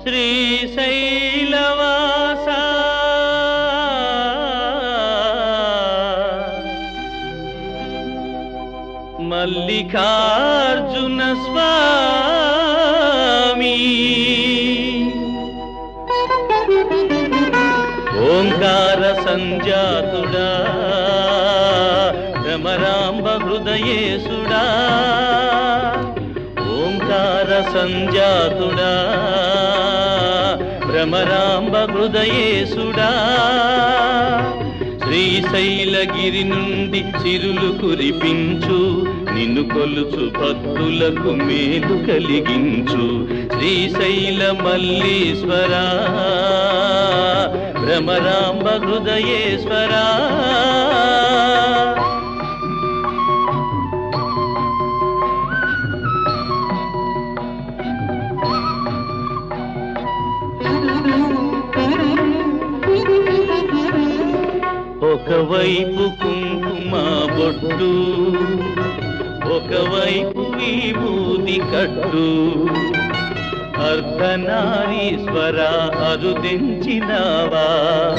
శ్రీశైలవాస మల్లికార్జున స్వామి ఓంకార సంజాతుడా భ్రమరాంబ హృదయేశుడా ఓంకార సంజాతుడా భ్రమరాంబ హృదయేశుడా శ్రీశైలగిరి నుండి సిరులు కురిపించు నిన్ను కొలుచు భక్తులకు మేలు కలిగించు శ్రీశైల మల్లీశ్వరా భ్రమరాంబ హృదయేశ్వరా ఒకవైపు కుంకుమ బొట్టు ఒకవైపు విభూది కట్టు అర్ధనారీశ్వర అరుదించినావా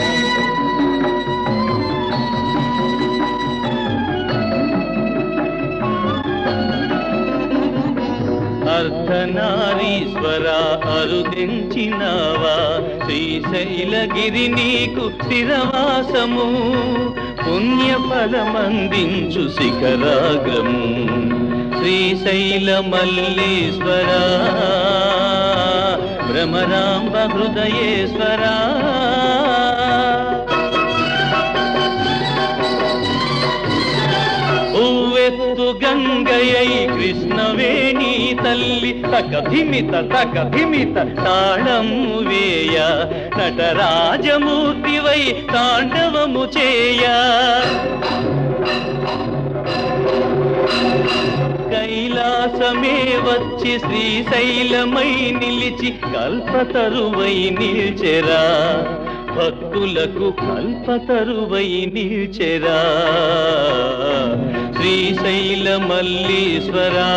అర్ధనారీశ్వర అరుదించినావా శ్రీశైలగిరి నీకు స్థిరవాసము పుణ్యఫలమందించు శిఖరాగ్రము శ్రీశైల మల్లీశ్వర భ్రమరాంబ హృదయేశ్వరా ఉవ్వెత్తు గంగయ్య కృష్ణవేణి తల్లి తకధిమిత తకధిమిత తాళము వేయ నటరాజమూర్తివై తాండవము చేయ కైలాసమే వచ్చి శ్రీశైలమై నిలిచి కల్పతరువై నిల్చెరా భక్తులకు కల్పతరువై నిల్చెరా శ్రీశైల మల్లీశ్వరా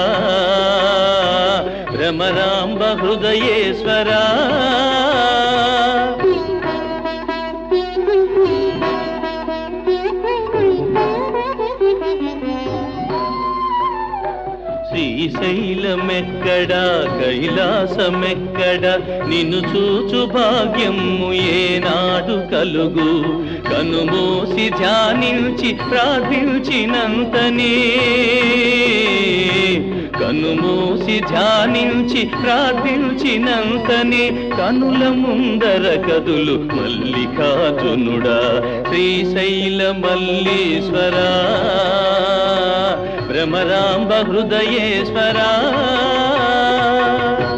భ్రమరాంబ హృదయేశ్వరా శ్రీశైలమెక్కడ కైలాసమెక్కడ నిన్ను చూచు భాగ్యము ఏనాడు కలుగు కనుమూసి ధ్యానించి ప్రార్థించినంతనే కనుమూసి ధ్యానించి ప్రార్థించినంతనే కనుల ముందర కదులు మల్లికార్జునుడా శ్రీశైల మల్లీశ్వరా భ్రమరాంబ హృదయేశ్వరా